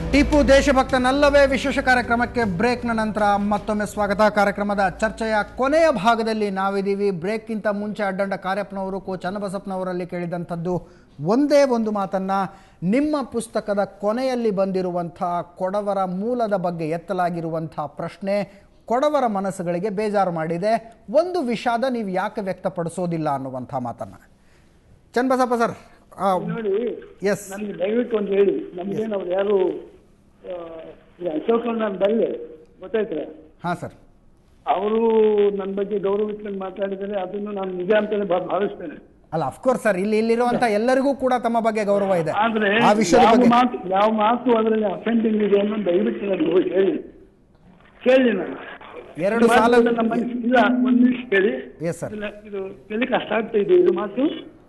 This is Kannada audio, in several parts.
ಟಿಪ್ಪು ದೇಶಭಕ್ತನಲ್ಲವೇ ವಿಶೇಷ ಕಾರ್ಯಕ್ರಮಕ್ಕೆ ಬ್ರೇಕ್ನ ನಂತರ ಮತ್ತೊಮ್ಮೆ ಸ್ವಾಗತ ಕಾರ್ಯಕ್ರಮದ ಚರ್ಚೆಯ ಕೊನೆಯ ಭಾಗದಲ್ಲಿ ನಾವಿದ್ದೀವಿ ಬ್ರೇಕ್ಗಿಂತ ಮುಂಚೆ ಅಡ್ಡಂಡ ಕಾರ್ಯಪ್ಪನವರು ಕೋ ಚನ್ನಬಸಪ್ಪನವರಲ್ಲಿ ಕೇಳಿದಂಥದ್ದು ಒಂದೇ ಒಂದು ಮಾತನ್ನ ನಿಮ್ಮ ಪುಸ್ತಕದ ಕೊನೆಯಲ್ಲಿ ಬಂದಿರುವಂಥ ಕೊಡವರ ಮೂಲದ ಬಗ್ಗೆ ಎತ್ತಲಾಗಿರುವಂಥ ಪ್ರಶ್ನೆ ಕೊಡವರ ಮನಸ್ಸುಗಳಿಗೆ ಬೇಜಾರು ಮಾಡಿದೆ ಒಂದು ವಿಷಾದ ನೀವು ಯಾಕೆ ವ್ಯಕ್ತಪಡಿಸೋದಿಲ್ಲ ಅನ್ನುವಂಥ ಮಾತನ್ನ ಚನ್ನಬಸಪ್ಪ ಸರ್ ನೋಡಿ ಎಸ್ ನಮ್ಗೆ ದಯವಿಟ್ಟು ಒಂದು ಹೇಳಿ ನಮ್ಗೇನು ಅವ್ರು ಯಾರು ಆ, ಇದು ಅಶೋಕ್ ನಾನು ಬಲ್ಲೆ ಗೊತ್ತಾಯ್ತಾ ಹಾಂ ಸರ್ ಅವರು ನನ್ನ ಬಗ್ಗೆ ಗೌರವ ಇಟ್ಕೊಂಡು ಮಾತಾಡಿದರೆ ಅದನ್ನು ನಾನು ನಿಜ ಅಂತಲೇ ಭಾ- ಭಾವಿಸ್ತೇನೆ ಅಲ್ಲ ಅಫ್ಕೋರ್ಸ್ ಸರ್ ಇಲ್ಲಿ ಇಲ್ಲಿರುವಂತ ಎಲ್ಲರಿಗೂ ಕೂಡ ತಮ್ಮ ಬಗ್ಗೆ ಗೌರವ ಇದೆ ಆದ್ರೆ ಆ ವಿಷಯದ ಯಾವ ಬಗ್ಗೆ ಮಾತು ಯಾವ ಮಾತು ಅದರಲ್ಲಿ ಅಫೆಂಡಿಂಗ್ ಇದೆ ಅನ್ನೋ ದಯವಿಟ್ಟು ನನಗೆ ಹೋಗಿ ಹೇಳಿ ಕೇಳಿ ನಾನು ಎರಡು ಈ ಮಾತು ಸಾಲ ನಮ್ಮ ಮನಸ್ಸು- ಇಲ್ಲ ಒಂದು ನಿಮಿಷ ಕೇಳಿ ಎಸ್ ಸರ್ ಇಲ್ಲ ಇದು ಕೇಳಿ ಕಷ್ಟ ಆಗ್ತಾ ಇದೆ ಇದು ಮಾತು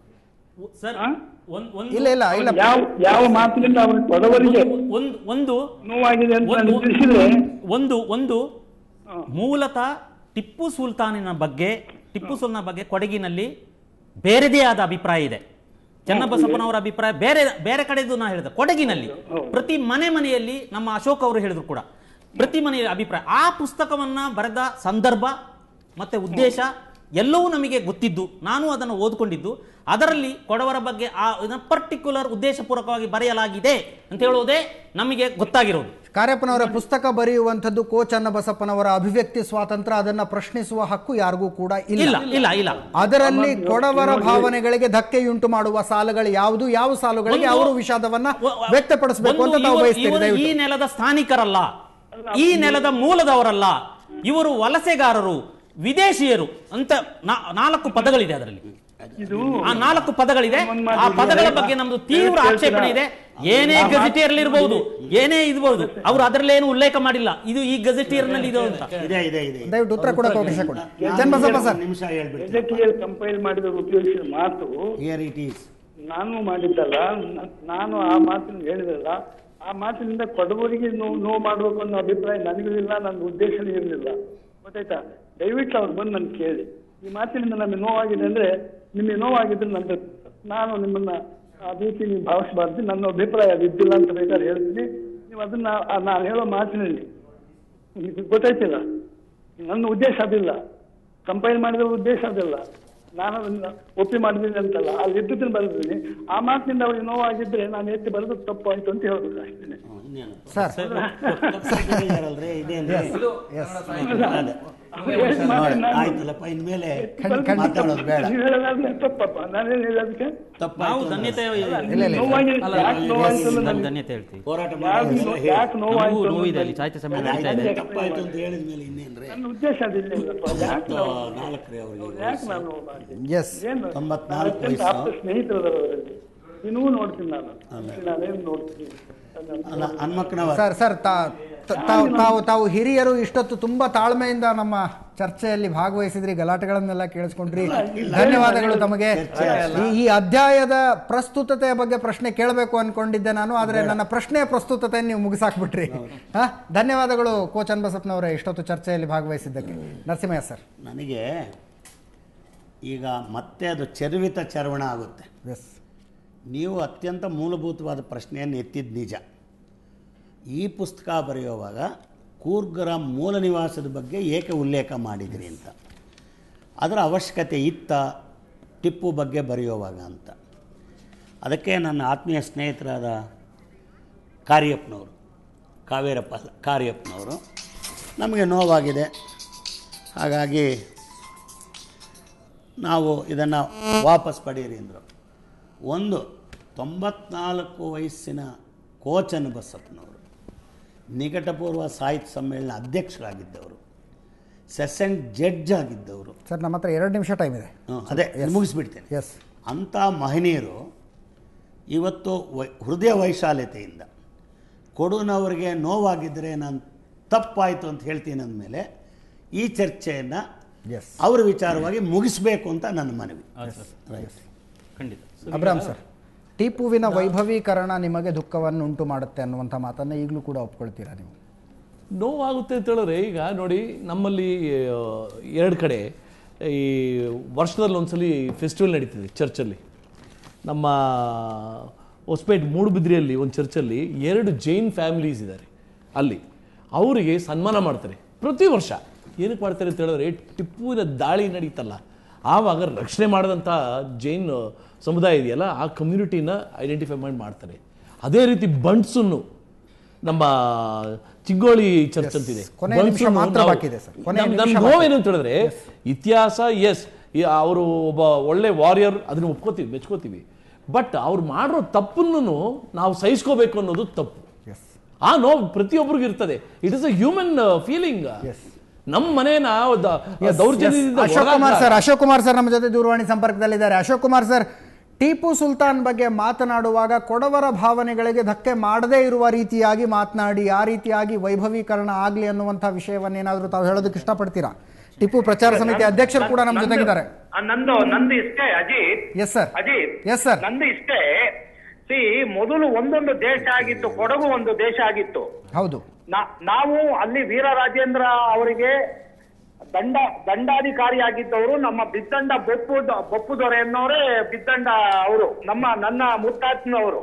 ಸರ್ ಆ? ಒಂದ್- ಒಂದು ಇಲ್ಲ ಇಲ್ಲ ಇಲ್ಲ ಯಾವ ಯಾವ ಮಾತಿನಿಂದ ಅವ್ರ ಬಡವರಿಗೆ ಒಂದು ಒಂದು ನೋವಾಗಿದೆ ಅಂತ ಒಂದು ನಾನು ತಿಳಿಸಿದ್ರೆ ಒಂದು ಒಂದು ಹಾ. ಮೂಲತಃ ಟಿಪ್ಪು ಸುಲ್ತಾನಿನ ಬಗ್ಗೆ ಟಿಪ್ಪು ಸುಲ್ತಾನ ಬಗ್ಗೆ ಕೊಡಗಿನಲ್ಲಿ ಬೇರೆದೇ ಆದ ಅಭಿಪ್ರಾಯ ಇದೆ ಚನ್ನಬಸಪ್ಪನವರ ಅಭಿಪ್ರಾಯ ಬೇರೆ ಬೇರೆ ಕಡೆದು ನಾ ಹೇಳಿದೆ ಕೊಡಗಿನಲ್ಲಿ ಪ್ರತಿ ಮನೆ ಮನೆಯಲ್ಲಿ ನಮ್ಮ ಅಶೋಕ್ ಅವರು ಹೇಳಿದ್ರು ಕೂಡ ಪ್ರತಿ ಮನೆಯ ಅಭಿಪ್ರಾಯ ಆ ಪುಸ್ತಕವನ್ನ ಬರೆದ ಸಂದರ್ಭ ಮತ್ತೆ ಉದ್ದೇಶ ಎಲ್ಲವೂ ನಮಗೆ ಗೊತ್ತಿದ್ದು ನಾನು ಅದನ್ನು ಓದ್ಕೊಂಡಿದ್ದು ಅದರಲ್ಲಿ ಕೊಡವರ ಬಗ್ಗೆ ಆ ಪರ್ಟಿಕ್ಯುಲರ್ ಉದ್ದೇಶಪೂರ್ವಕವಾಗಿ ಬರೆಯಲಾಗಿದೆ ಅಂತ ಹೇಳುವುದೇ ನಮಗೆ ಗೊತ್ತಾಗಿರೋದು ಕಾರ್ಯಪ್ಪನವರ ಪುಸ್ತಕ ಬರೆಯುವಂಥದ್ದು ಕೋ ಚನ್ನಬಸಪ್ಪನವರ ಅಭಿವ್ಯಕ್ತಿ ಸ್ವಾತಂತ್ರ್ಯ ಅದನ್ನ ಪ್ರಶ್ನಿಸುವ ಹಕ್ಕು ಯಾರಿಗೂ ಕೂಡ ಇಲ್ಲ ಇಲ್ಲ ಇಲ್ಲ ಇಲ್ಲ ಅದರಲ್ಲಿ ಕೊಡವರ ಭಾವನೆಗಳಿಗೆ ಧಕ್ಕೆಯುಂಟು ಮಾಡುವ ಸಾಲುಗಳು ಯಾವುದು ಯಾವ ಸಾಲುಗಳಿಗೆ ಒಂದು- ಅವರು ವಿಷಾದವನ್ನ ಒ- ಒ- ವ್ಯಕ್ತಪಡಿಸಬೇಕು ಅಂತ ಒಂದು ತಾವು ಇವರು- ಬಯಸ್ತೀರಿ ಇವರು ಈ ದಯವಿಟ್ಟು ನೆಲದ ಸ್ಥಾನಿಕರಲ್ಲ ಈ ನೆಲದ ಮೂಲದವರಲ್ಲ ಇವರು ವಲಸೆಗಾರರು ವಿದೇಶಿಯರು ಅಂತ ನಾ- ನಾಲ್ಕು ಪದಗಳಿದೆ ಅದರಲ್ಲಿ ಇದು ಆ ನಾಲ್ಕು ಪದಗಳಿದೆ ಆ ಪದಗಳ ಬಗ್ಗೆ ನಮ್ದು ತೀವ್ರ ಆಕ್ಷೇಪಣೆ ಇದೆ ಏನೇ ಗಜೆಟಿಯರ್ ಇರಬಹುದು ಏನೇ ಇರಬಹುದು ಅವರು ಅದರಲ್ಲಿ ಏನು ಉಲ್ಲೇಖ ಮಾಡಿಲ್ಲ ಇದು ಈ ಗಜೆಟಿಯರ್ ನಲ್ಲಿ ಇದು ಅಂತ ಇದೆ ಇದೆ ಇದೆ ದಯವಿಟ್ಟು ಉತ್ತರ ಕೊಡಕ್ಕೆ ಅವಕಾಶ ಕೊಡಿ ಚನ್ನಬಸಪ್ಪ ಸರ್ ನಿಮಿಷ ಹೇಳ್ಬಿಡ್ತೀನಿ ಎಜೆಟಿಯಲ್ ಕಂಪೈಲ್ ಮಾಡಿದ ಉಪಯೋಗಿಸಿದ ಮಾತು ಹಿಯರ್ ಇಟ್ ಈಸ್ ನಾನು ಮಾಡಿದ್ದಲ್ಲ ನ- ನಾನು ಆ ಮಾತನ್ನು ಹೇಳಿದಲ್ಲ ಆ ಮಾತಿನಿಂದ ಕೊಡವರಿಗೆ ನೋವು ನೋವು ಮಾಡಬೇಕು ಅನ್ನೋ ಅಭಿಪ್ರಾಯ ನನಗೂ ಇಲ್ಲ ನನ್ನ ಉದ್ದೇಶನೂ ಇರಲಿಲ್ಲ ಗೊತ್ತಾಯ್ತಾ ದಯವಿಟ್ಟು ಅವ್ರು ಬಂದು ನನ್ನ ಕೇಳಿ ಈ ಮಾತಿನಿಂದ ನಮಗೆ ನೋವಾಗಿದೆ ಅಂದ್ರೆ ನಿಮಗೆ ನೋವಾಗಿದ್ರೆ ನನ್ನ ನಾನು ನಿಮ್ಮನ್ನ ಆ ರೀತಿ ನೀವು ಭಾವಿಸಬಾರ್ದು ನನ್ನ ಅಭಿಪ್ರಾಯ ಅದು ಇದ್ದಿಲ್ಲ ಅಂತ ಬೇಕಾದ್ರೆ ಹೇಳ್ತೀನಿ ನೀವು ಅದನ್ನ ಆ- ನಾನು ಹೇಳೋ ಮಾತಿನಲ್ಲಿ ನಿಮ್ಗೆ ಗೊತ್ತಾಯ್ತಿಲ್ಲ ನನ್ನ ಉದ್ದೇಶ ಅದಿಲ್ಲ ಕಂಪೈಲ್ ಮಾಡಿದ ಉದ್ದೇಶ ಅದಲ್ಲ ನಾನು ಅದನ್ನ ಒಪ್ಪಿ ಮಾಡಿದ್ದೀನಿ ಅಂತಲ್ಲ ಅಲ್ಲಿ ಇದ್ದದನ್ನು ಬರೆದಿದ್ದೀನಿ ಆ ಮಾತಿನಿಂದ ಅವ್ರಿಗೆ ನೋವಾಗಿದ್ರೆ ನಾನು ಎತ್ತಿ ಬರೆದು ತಪ್ಪು ಆಯ್ತು ಅಂತ ಹೇಳ್ಬೇಕು ಅಷ್ಟೇ ಇನ್ನೇನು ಸರ್ ತಪ್ಪಿದ್ದಾರಲ್ರಿ ಇದೇನ್ರಿ ಅದೇ ನೋಡಿ, ಆಯ್ತಲ್ಲಪ್ಪ ಇನ್ಮೇಲೆ ಮಾತಾಡೋದು ಬೇಡ ನೀವು ಹೇಳೋದಾದ್ರೆ ತಪ್ಪಪ್ಪ ನಾನೇನು ಹೇಳೋದಕ್ಕೆ ತಪ್ಪಾಯ್ತು ನಾವು ಅಂದ್ರೆ ಧನ್ಯತೆ ಇಲ್ಲ, ಇಲ್ಲ. ನೋವಾಗಿ ಯಾಕೆ ನೋವಾಯ್ತು ಅನ್ನೋದು ನಾವು ನನಗೆ- ಧನ್ಯತೆ ಹೇಳ್ತೀವಿ ಹೋರಾಟ ಯಾಕೆ ಮಾಡಿ ನೋ- ಯಾಕೆ ನಮಗೂ ನೋವಾಯ್ತು ನೋವಿದೆ ಅಲ್ಲಿ ಅನ್ನೋದು ಸಾಹಿತ್ಯ ಸಮ್ಮೇಳನ ಆಯ್ತು, ನಡೀತಾ ಇದೆ ತಪ್ಪಾಯ್ತು ಅಂತ ಹೇಳಿದ ಮೇಲೆ ಇನ್ನೇನ್ರಿ ನನ್ನ ಉದ್ದೇಶ ಅದಿಲ್ಲಪ್ಪ ಯಾಕೆ ನಾವು ನಾಲ್ಕರಿ ಅವರಿಗೆ ಯಾಕೆ ನಾನು ನೋವು ಮಾಡ್ತೀನಿ ಎಸ್ ಏನು ತೊಂಬತ್ನಾಲ್ಕು ನಾನು ಅತ್ಯಂತ ವಯಸ್ಸು. ಆಪ್ತ ಸ್ನೇಹಿತರದವರಲ್ಲಿ ಇನ್ನೂ ನೋಡ್ತೀನಿ ನಾನು ನಾನೇನು ನೋಡ್ತೀನಿ ಅದನ್ನ- ಅಲ್ಲ ಹನ್ಮಕ್ಕನವರ ಸರ್ ಸರ್ ತಾ- ತ- ತಾವು ತಾವು ತಾವು ಹಿರಿಯರು ಇಷ್ಟೊತ್ತು ತುಂಬಾ ತಾಳ್ಮೆಯಿಂದ ನಮ್ಮ ಚರ್ಚೆಯಲ್ಲಿ ಭಾಗವಹಿಸಿದ್ರಿ ಗಲಾಟೆಗಳನ್ನೆಲ್ಲ ಕೇಳಿಸ್ಕೊಂಡ್ರಿ ಧನ್ಯವಾದಗಳು ತಮಗೆ ಈ- ಈ ಅಧ್ಯಾಯದ ಪ್ರಸ್ತುತತೆಯ ಬಗ್ಗೆ ಪ್ರಶ್ನೆ ಕೇಳಬೇಕು ಅನ್ಕೊಂಡಿದ್ದೆ ನಾನು ಆದ್ರೆ ನನ್ನ ಪ್ರಶ್ನೆಯ ಪ್ರಸ್ತುತತೆಯನ್ನು ನೀವು ಮುಗಿಸಾಕ್ಬಿಟ್ರಿ ಹಾ ಧನ್ಯವಾದಗಳು ಕೋ ಚನ್ನಬಸಪ್ಪನವರೇ ಇಷ್ಟೊತ್ತು ಚರ್ಚೆಯಲ್ಲಿ ಭಾಗವಹಿಸಿದ್ದಕ್ಕೆ ನರಸಿಂಹಯ್ಯ ಸರ್ ನನಗೆ ಈಗ ಮತ್ತೆ ಅದು ಚರ್ವಿತ ಚರ್ವಣ ಆಗುತ್ತೆ ಎಸ್ ನೀವು ಅತ್ಯಂತ ಮೂಲಭೂತವಾದ ಪ್ರಶ್ನೆಯನ್ನು ಎತ್ತಿದ ನಿಜ ಈ ಪುಸ್ತಕ ಬರೆಯುವಾಗ ಕೂರ್ಗರ ಮೂಲ ನಿವಾಸದ ಬಗ್ಗೆ ಏಕೆ ಉಲ್ಲೇಖ ಮಾಡಿದ್ರಿ ಅಂತ ಅದರ ಅವಶ್ಯಕತೆ ಇತ್ತ ಟಿಪ್ಪು ಬಗ್ಗೆ ಬರೆಯುವಾಗ ಅಂತ ಅದಕ್ಕೆ ನನ್ನ ಆತ್ಮೀಯ ಸ್ನೇಹಿತರಾದ ಕಾರ್ಯಪ್ಪನವರು ಕಾವೇರಪ್ಪ ಅಲ್ಲ, ಕಾರ್ಯಪ್ಪನವರು ನಮಗೆ ನೋವಾಗಿದೆ ಹಾಗಾಗಿ ನಾವು ಇದನ್ನು ವಾಪಸ್ ಪಡೀರಿ ಅಂದರು ಒಂದು ತೊಂಬತ್ನಾಲ್ಕು ವಯಸ್ಸಿನ ಕೋಚನ ಬಸಪ್ಪನವರು ನಿಕಟಪೂರ್ವ ಸಾಹಿತ್ಯ ಸಮ್ಮೇಳನ ಅಧ್ಯಕ್ಷರಾಗಿದ್ದವರು ಸೆಸೆಂಟ್ ಜಡ್ಜ್ ಆಗಿದ್ದವರು ಸರ್ ನಮ್ಮ ಹತ್ರ ಎರಡು ನಿಮಿಷ ಟೈಮ್ ಇದೆ ಹ್ಮ್, ಅದೇ ಮುಗಿಸ್ಬಿಡ್ತೇನೆ ಎಸ್ ಅಂಥ ಮಹನೀಯರು ಇವತ್ತು ವೈ ಹೃದಯ ವೈಶಾಲ್ಯತೆಯಿಂದ ಕೊಡುನವರಿಗೆ ನೋವಾಗಿದ್ದರೆ ನಾನು ತಪ್ಪಾಯಿತು ಅಂತ ಹೇಳ್ತೀನಿ ಅಂದಮೇಲೆ ಈ ಚರ್ಚೆಯನ್ನು ಎಸ್ ಅವರ ವಿಚಾರವಾಗಿ ಮುಗಿಸ್ಬೇಕು ಅಂತ ನನ್ನ ಮನವಿ ರೈಟ್ ಖಂಡಿತ ಅಬ್ರಾಮ್ ಸರ್ ಟಿಪ್ಪುವಿನ ವೈಭವೀಕರಣ ನಿಮಗೆ ದುಃಖವನ್ನು ಉಂಟು ಮಾಡುತ್ತೆ ಅನ್ನುವಂಥ ಮಾತನ್ನು ಈಗಲೂ ಕೂಡ ಒಪ್ಕೊಳ್ತೀರಾ ನೀವು ನೋವಾಗುತ್ತೆ ಅಂತ ಹೇಳಿದ್ರೆ ಈಗ ನೋಡಿ ನಮ್ಮಲ್ಲಿ ಎರಡು ಕಡೆ ಈ ವರ್ಷದಲ್ಲಿ ಒಂದ್ಸಲಿ ಫೆಸ್ಟಿವಲ್ ನಡೀತದೆ ಚರ್ಚಲ್ಲಿ ನಮ್ಮ ಹೊಸಪೇಟೆ ಮೂಡುಬಿದ್ರಿಯಲ್ಲಿ ಒಂದು ಚರ್ಚಲ್ಲಿ ಎರಡು ಜೈನ್ ಫ್ಯಾಮಿಲೀಸ್ ಇದ್ದಾರೆ ಅಲ್ಲಿ ಅವರಿಗೆ ಸನ್ಮಾನ ಮಾಡ್ತಾರೆ ಪ್ರತಿ ವರ್ಷ ಏನಕ್ಕೆ ಮಾಡ್ತಾರೆ ಅಂತ ಹೇಳಿದ್ರೆ ಟಿಪ್ಪುವಿನ ದಾಳಿ ನಡೀತಲ್ಲ ಆವಾಗ ರಕ್ಷಣೆ ಮಾಡಿದಂಥ ಜೈನ್ ಸಮುದಾಯ ಇದೆಯಲ್ಲ ಆ ಕಮ್ಯುನಿಟಿನ ಐಡೆಂಟಿಫೈ ಮಾಡಿ ಮಾಡ್ತಾರೆ ಅದೇ ರೀತಿ ಬಂಟ್ಸನ್ನು ನಮ್ಮ ಚಿಂಗೋಳಿ ಚರ್ಚ್ ಅಂತಿದೆ ಕೊನೆಯ ನಿಮಿಷ ಬಂಟ್ಸನ್ನು ಮಾತ್ರ ನಾವು- ಬಾಕಿ ಇದೆ ಸರ್. ಕೊನೆಯ ನಮ್- ನಿಮಿಷ ನಮ್ ಬಾಕಿ ನೋವೇನು ಅಂತ ಹೇಳಿದ್ರೆ ಇತಿಹಾಸ ಎಸ್ ಅವರು ಒಬ್ಬ ಒಳ್ಳೆ ವಾರಿಯರ್ ಅದನ್ನ ಒಪ್ಕೋತೀವಿ ಮೆಚ್ಕೋತೀವಿ ಬಟ್ ಅವ್ರು ಮಾಡಿರೋ ತಪ್ಪನ್ನು ನಾವು ಸಹಿಸ್ಕೋಬೇಕು ಅನ್ನೋದು ತಪ್ಪು ಎಸ್ ಆ ನೋವು ಪ್ರತಿಯೊಬ್ಬರಿಗೂ ಇರ್ತದೆ it is a human feeling ನಮ್ಮ ಮನೇನ ದ- ದೌರ್ಜನ್ಯದಿಂದ ಅಶೋಕ್ ಕುಮಾರ್ ಹೊರಹಾಕ್ದಾಗ- ಸರ್ ಅಶೋಕ್ ಕುಮಾರ್ ಸರ್ ನಮ್ಮ ಜೊತೆ ದೂರವಾಣಿ ಸಂಪರ್ಕದಲ್ಲಿದ್ದಾರೆ ಅಶೋಕ್ ಕುಮಾರ್ ಸರ್ ಟಿಪ್ಪು ಸುಲ್ತಾನ್ ಬಗ್ಗೆ ಮಾತನಾಡುವಾಗ ಕೊಡವರ ಭಾವನೆಗಳಿಗೆ ಧಕ್ಕೆ ಮಾಡದೇ ಇರುವ ರೀತಿಯಾಗಿ ಮಾತನಾಡಿ ಆ ರೀತಿಯಾಗಿ ವೈಭವೀಕರಣ ಆಗಲಿ ಅನ್ನುವಂಥ ವಿಷಯವನ್ನೇನಾದರೂ ತಾವು ಹೇಳೋದಕ್ಕೆ ಇಷ್ಟಪಡ್ತೀರಾ ಟಿಪ್ಪು ಪ್ರಚಾರ ಸಮಿತಿ ಅಧ್ಯಕ್ಷರು ಕೂಡ ನಮ್ಮ ಜೊತೆಗಿದ್ದಾರೆ ಆ, ನಂದು ನಂದು ಇಷ್ಟೇ Ajith S sir Ajith S sir ನಂದು ಇಷ್ಟೇ ಸಿ ಮೊದಲು ಒಂದೊಂದು ದೇಶ ಆಗಿತ್ತು ಕೊಡಗು ಒಂದು ದೇಶ ಆಗಿತ್ತು ಹೌದು ನಾ- ನಾವು ಅಲ್ಲಿ ವೀರ ರಾಜೇಂದ್ರ ಅವರಿಗೆ ದಂಡ ದಂಡಾಧಿಕಾರಿಯಾಗಿದ್ದವರು ನಮ್ಮ ಬಿದ್ದಂಡ ಬೊಪ್ಪು ಬೊಪ್ಪು ದೊರೆ ಅನ್ನೋರೇ ಬಿದ್ದಂಡ ಅವರು ನಮ್ಮ ನನ್ನ ಮುತ್ತಾತ್ನವರು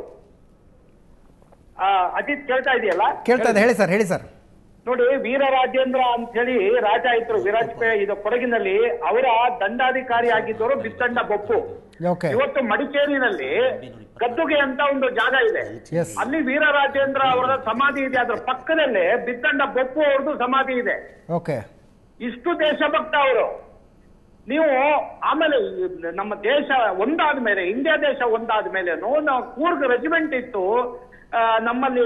ಆ, ಅಜಿತ್ ಕೇಳ್ತಾ ಇದೆಯಲ್ಲ ಕೇಳ್ತಾ ಇದೆ ಹೇಳಿ ಸರ್ ಹೇಳಿ ಸರ್ ನೋಡಿ ವೀರ ರಾಜೇಂದ್ರ ಅಂತ ಹೇಳಿ ರಾಜ ಇದ್ರು ವಿರಾಜಪೇಟೆ ಇದು ಕೊಡಗಿನಲ್ಲಿ ಅವರ ದಂಡಾಧಿಕಾರಿ ಆಗಿದ್ದವರು ಬಿತ್ತಂಡ ಬೊಪ್ಪು ಓಕೆ ಇವತ್ತು ಮಡಿಕೇರಿನಲ್ಲಿ ಗದ್ದುಗೆ ಅಂತ ಒಂದು ಜಾಗ ಇದೆ Yes. ಅಲ್ಲಿ ವೀರ ರಾಜೇಂದ್ರ ಅವರ ಸಮಾಧಿ ಇದೆ ಅದ್ರ ಪಕ್ಕದಲ್ಲೇ ಬಿತ್ತಂಡ ಬೊಪ್ಪು ಅವ್ರದ್ದು ಸಮಾಧಿ ಇದೆ ಓಕೆ ಇಷ್ಟು ದೇಶಭಕ್ತ ಅವರು ನೀವು ಆಮೇಲೆ ಈ ನಮ್ಮ ದೇಶ ಒಂದಾದ ಮೇಲೆ ಇಂಡಿಯಾ ದೇಶ ಒಂದಾದ ಮೇಲೆ ಕೂರ್ಗ್ ರೆಜಿಮೆಂಟ್ ಇತ್ತು ಆ, ನಮ್ಮಲ್ಲಿ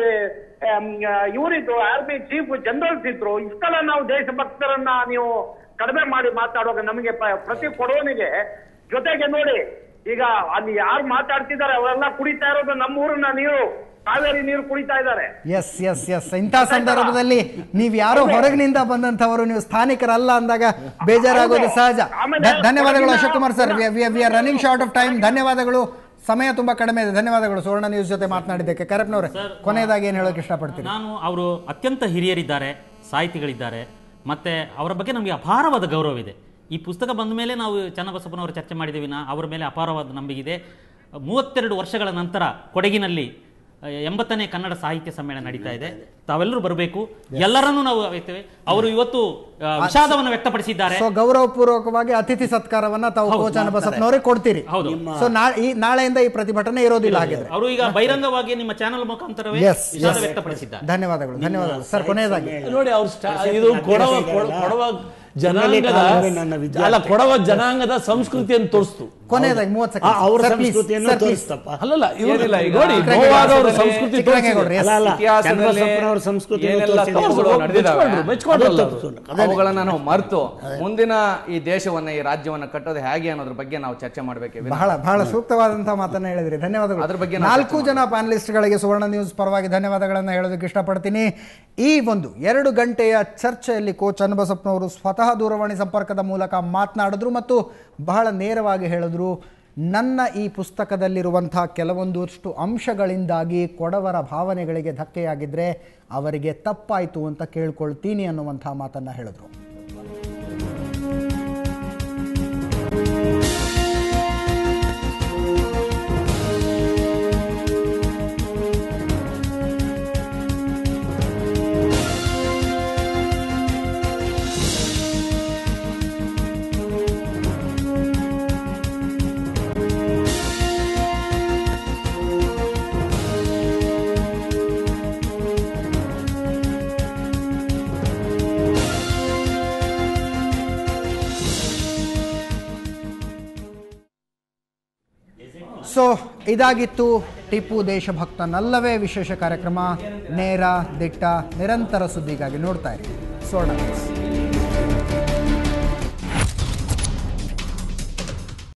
ಇವರಿದ್ದು ಆರ್ಮಿ ಚೀಫ್ ಜನರಲ್ಸ್ ಇದ್ರು ಇಷ್ಟೆಲ್ಲ ನಾವು ದೇಶಭಕ್ತರನ್ನ ನೀವು ಕಡಿಮೆ ಮಾಡಿ ಮಾತಾಡುವಾಗ ನಮಗೆ ಪ- ಪ್ರತಿ ಕೊಡೋನಿಗೆ ಜೊತೆಗೆ ನೋಡಿ ಈಗ ಅಲ್ಲಿ ಯಾರು ಮಾತಾಡ್ತಿದ್ದಾರೆ ಅವರೆಲ್ಲ ಕುಡಿತಾ ಇರೋದು ನಮ್ಮ ಊರಿನ ನೀರು ಕಾವೇರಿ ನೀರು ಕುಡಿತಾ ಇದ್ದಾರೆ ಎಸ್ ಎಸ್ ಎಸ್ ಇಂಥ ಸಂದರ್ಭದಲ್ಲಿ ನೀವು ಯಾರೋ ಹೊರಗಿನಿಂದ ಬಂದಂಥವರು ನೀವು ಸ್ಥಾನಿಕರಲ್ಲ ಅಂದಾಗ ಬೇಜಾರಾಗೋದು ಸಹಜ ಆಮೇಲೆ ಧ- ಧನ್ಯವಾದಗಳು ಅಶೋಕ್ ಕುಮಾರ್ ಸರ್ ಪುನಃ- we are running short of time ಧನ್ಯವಾದಗಳು ಸಮಯ ತುಂಬಾ ಕಡಿಮೆ ಇದೆ ಧನ್ಯವಾದಗಳು ಸುವರ್ಣ ನ್ಯೂಸ್ ಜೊತೆ ಮಾತನಾಡಿದ್ದಕ್ಕೆ ಕರಪ್ನವ್ರೆ ಕೊನೆಯದಾಗಿ ಏನು ಹೇಳೋಕೆ ಇಷ್ಟಪಡ್ತೀನಿ ನಾನು ಅವರು ಅತ್ಯಂತ ಹಿರಿಯರಿದ್ದಾರೆ ಸಾಹಿತಿಗಳಿದ್ದಾರೆ ಮತ್ತೆ ಅವರ ಬಗ್ಗೆ ನಮಗೆ ಅಪಾರವಾದ ಗೌರವವಿದೆ ಈ ಪುಸ್ತಕ ಬಂದ ಮೇಲೆ ನಾವು ಚನ್ನಬಸಪ್ಪನವರ ಚರ್ಚೆ ಮಾಡಿದ್ದೀವಿ ನಾ ಅವರ ಮೇಲೆ ಅಪಾರವಾದ ನಂಬಿಕೆ ಮೂವತ್ತೆರಡು ವರ್ಷಗಳ ನಂತರ ಕೊಡಗಿನಲ್ಲಿ ಆ, ಎಂಬತ್ತನೇ ಕನ್ನಡ ಸಾಹಿತ್ಯ ಸಮ್ಮೇಳನ ನಡೀತಾ ಇದೆ ತಾವೆಲ್ಲರೂ ಬರಬೇಕು ಎಲ್ಲರನ್ನೂ ನಾವು ವ್ಯಕ್ತವೇ ಅವರು ಇವತ್ತು ಆ, ವಿಷಾದವನ್ನು ವ್ಯಕ್ತಪಡಿಸಿದ್ದಾರೆ ಸೊ ಗೌರವಪೂರ್ವಕವಾಗಿ ಅತಿಥಿ ಸತ್ಕಾರವನ್ನ ತಾವು ಕೋಚ ಬಸಪ್ಪನವರೇ ಕೊಡ್ತೀರಿ ಹೌದು ಸೊ ನಾ- ಈ ನಾಳೆಯಿಂದ ಈ ಪ್ರತಿಭಟನೆ ಇರೋದಿಲ್ಲ ಹಾಗಿದ್ರೆ ಅವರು ಈಗ ಬಹಿರಂಗವಾಗಿ ನಿಮ್ಮ ಚಾನೆಲ್ ಮುಖಾಂತರವೇ Yes, ವಿಷಾದ yes. ವ್ಯಕ್ತಪಡಿಸಿದ್ದಾರೆ ಧನ್ಯವಾದಗಳು ಧನ್ಯವಾದಗಳು ಸರ್ ಕೊನೆಯದಾಗಿ ನೋಡಿ ಅವ್ರ ಸ್ಟಾ- ಇದು ಕೊಡವ ಕೊಡ- ಕೊಡವ ಜನಾಂಗದ ನನ್ನ ವಿದ್ಯಾರ್ಥಿ. ಅಲ್ಲ ಕೊಡವ ಜನಾಂಗದ ಸಂಸ್ಕೃತಿಯನ್ನು ತೋರಿಸ್ತು ಕೊನೆಯದಾಗಿ ಮೂವತ್ತು ಆ, ಅವ್ರ ಸೆಕೆಂಡ್ ಸಂಸ್ಕೃತಿಯನ್ನು ತೋರಿಸ್ತಪ್ಪ ಅಲ್ಲಲ್ಲ ಇವ್ರು ಏನಿಲ್ಲ ಈಗ ನೋಡಿ ಚಿಕ್ಕರಂಗೇಗೌಡ ನೋವಾದವ್ರ ಇತಿಹಾಸದಲ್ಲಿ ಸಂಸ್ಕೃತಿ ಚಿಕ್ಕರಂಗೇಗೌಡ್ರು, yes. ಅಲ್ಲ ಅಲ್ಲ ಇತಿಹಾಸದಲ್ಲಿ ಚನ್ನಬಸಪ್ಪನವ್ರ ಸಂಸ್ಕೃತಿ ಏನೆಲ್ಲ ತಪ್ಪುಗಳು ನಡೆದಿದ್ದಾವೆ ಮೆಚ್ಕೊಂಡ್ರು, ಮೆಚ್ಕೊಂಡ್ರಲ್ಲ ಅದು ಅವ್ರು. ತಪ್ಪು. ಅವುಗಳನ್ನ ನಾವು ಮರೆತು ಮುಂದಿನ ಈ ದೇಶವನ್ನ ಈ ರಾಜ್ಯವನ್ನ ಕಟ್ಟೋದು ಹೇಗೆ ಅನ್ನೋದ್ರ ಬಗ್ಗೆ ನಾವು ಚರ್ಚೆ ಮಾಡಬೇಕೆ ಬಹಳ ಬಹಳ ಸೂಕ್ತವಾದಂತಹ ಮಾತನ್ನ ಹೇಳಿದ್ರಿ ಅದ್ರ ಧನ್ಯವಾದಗಳು ಬಗ್ಗೆ ನಾವು ನಾಲ್ಕು ಜನ ಪ್ಯಾನಲಿಸ್ಟ್ಗಳಿಗೆ ಸುವರ್ಣ ನ್ಯೂಸ್ ಪರವಾಗಿ ಧನ್ಯವಾದಗಳನ್ನು ಹೇಳೋದಕ್ಕೆ ಇಷ್ಟಪಡ್ತೀನಿ ಈ ಒಂದು ಎರಡು ಗಂಟೆಯ ಚರ್ಚೆಯಲ್ಲಿ ಕೋಚ್ ಚನ್ನಬಸಪ್ಪನವರು ಸ್ವತಃ ದೂರವಾಣಿ ಸಂಪರ್ಕದ ಮೂಲಕ ಮಾತನಾಡಿದ್ರು ಮತ್ತು ಬಹಳ ನೇರವಾಗಿ ಹೇಳಿದ್ರು ನನ್ನ ಈ ಪುಸ್ತಕದಲ್ಲಿರುವಂಥ ಕೆಲವೊಂದಷ್ಟು ಅಂಶಗಳಿಂದಾಗಿ ಕೊಡವರ ಭಾವನೆಗಳಿಗೆ ಧಕ್ಕೆಯಾಗಿದ್ದರೆ ಅವರಿಗೆ ತಪ್ಪಾಯಿತು ಅಂತ ಕೇಳ್ಕೊಳ್ತೀನಿ ಅನ್ನುವಂಥ ಮಾತನ್ನು ಹೇಳಿದ್ರು ಸೊ ಇದಾಗಿತ್ತು ಟಿಪ್ಪು ದೇಶಭಕ್ತನಲ್ಲವೇ ವಿಶೇಷ ಕಾರ್ಯಕ್ರಮ ನೇರ ದಿಟ್ಟ ನಿರಂತರ ಸುದ್ದಿಗಾಗಿ ನೋಡ್ತಾ ಇರಿ ಸ್ವರ್ಣ ನ್ಯೂಸ್